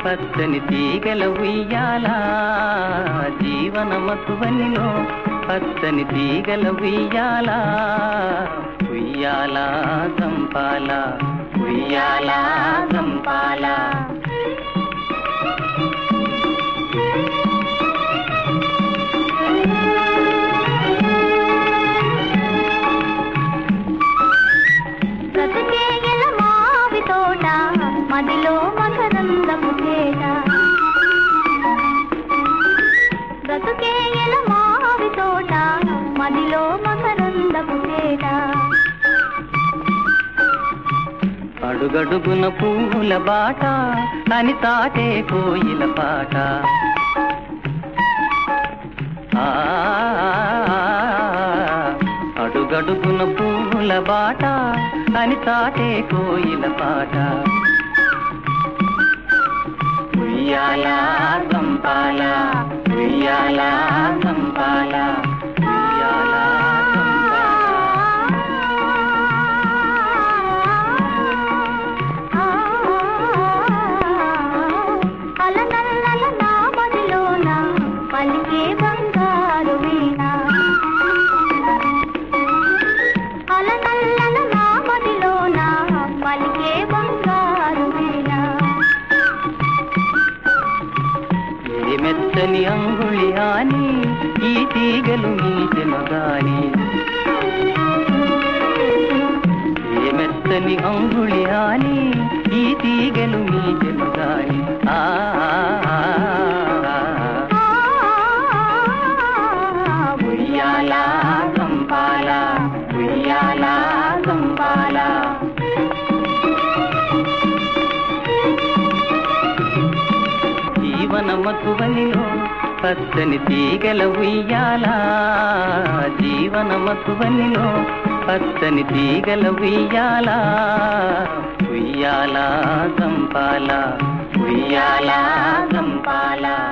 పచ్చని తీగల ఉయ్యాల జీవన మధువనిలో పచ్చని తీగల ఉయ్యాల ఉయ్యాల సంపాల ఉయ్యాల సంపాల బ్రతుకేయల మావి తోట మదిలో మకరందపు తేట బ్రతుకేయల మావి తోట మదిలో మకరందపు తేట అడుగడుగున పూల బాట అని తాటే కోయిల పాట ఆ, అడుగడుగున పూల బాట అని తాటే కోయిల పాట ఉయ్యాల సంపాల ఉయ్యాల సంపాల ఉయ్యాల సంపాల అలనల్లల నా మదిలోన పలికే బంగారు వీణ అలనల్లల నా మదిలోన పలికే బంగారు వీణ ఏ మెత్తని అంగుళి అని ఈ తీగలు మీటెను గాని ఏ మెత్తని అంగుళి అని ఈ తీగలు మీటెను గాని ఆ ఉయ్యాల సంపాల ఉయ్యాల సంపాల జీవన మధువనిలో పచ్చని తీగల ఉయ్యాల జీవన మధువనిలో పచ్చని తీగల ఉయ్యాల ఉయ్యాల సంపాల ఉయ్యాల సంపాల